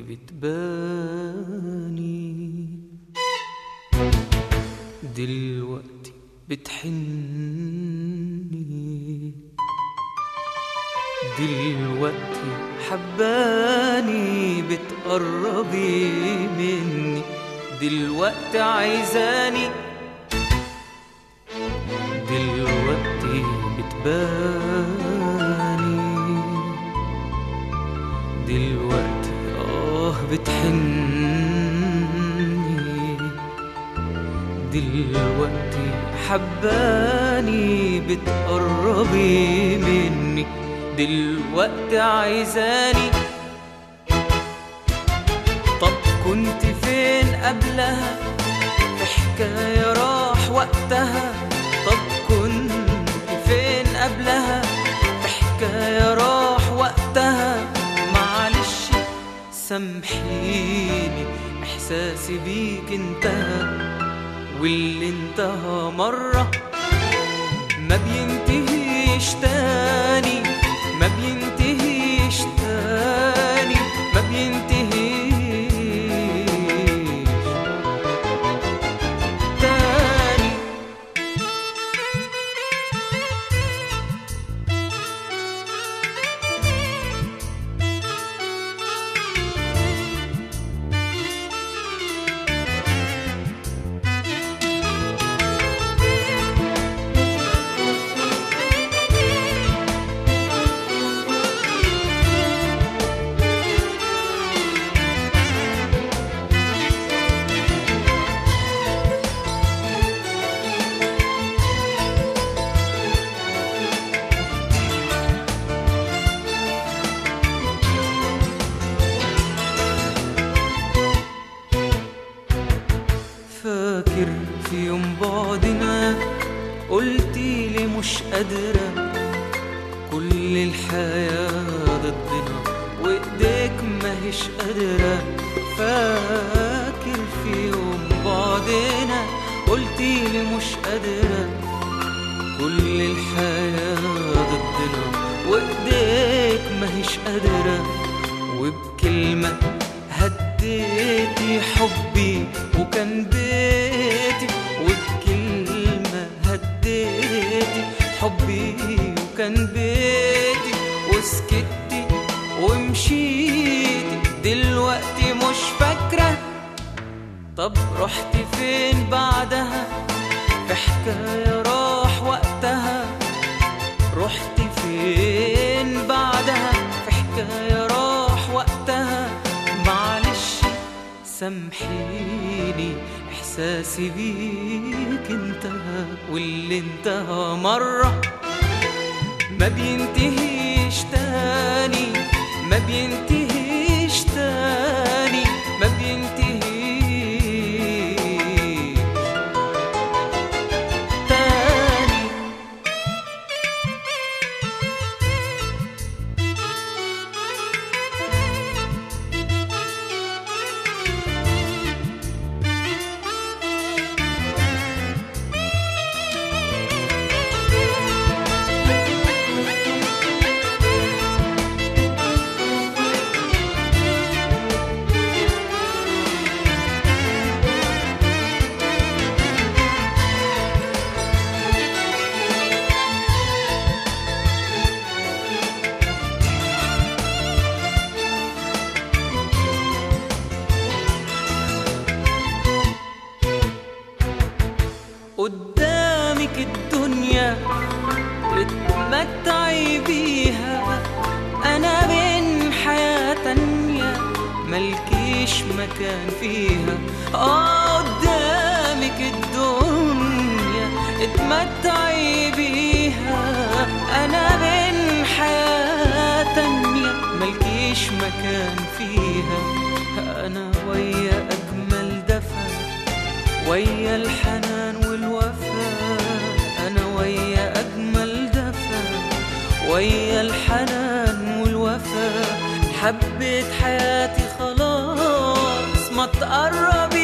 بتباني دلوقتي بتحني دلوقتي حباني بتقربي مني دلوقتي عايزاني دلوقتي بتباني دلوقتي اه بتحني دلوقتي حباني بتقربي مني دلوقتي عايزاني طب كنت فين قبلها في حكاية راح وقتها طب كنت فين قبلها في حكاية راح وقتها معلش سامحيني احساسي بيك انتهى واللي انتهى مرة ما بينتهيش تاني ما بينتهيش تاني ما بينتهيش تاني فاكر في يوم بعدنا قلتي لي مش قادرة كل الحياة ضدنا وايديك ماهيش قادرة فاكر في يوم بعدنا قلتي لي مش قادرة كل الحياة ضدنا وايديك ماهيش قادرة وبكلمة هديتي حبي وكان بيتي وبكلمة هديتي حبي وكان بيتي وسكتي ومشيتي دلوقتي مش فاكرة طب رحت فين بعدها في حكاية راح وقتها رحت فين بعدها في حكاية راح وقتها معلش سامحيني احساسي بيك انتهى واللي انتهى مرة ما بينتهيش تاني ما بينتهيش تاني ما بينتهيش تاني قدامك الدنيا اتمتعي بيها انا بين حياة تانية ملكيش مكان فيها اه قدامك الدنيا اتمتعي بيها انا بين حياة تانية ملكيش مكان فيها انا ويا اجمل دفا ويا الحنان والوفا انا ويا اجمل دفا ويا الحنان والوفا حبيت حياتي خلاص ما تقربي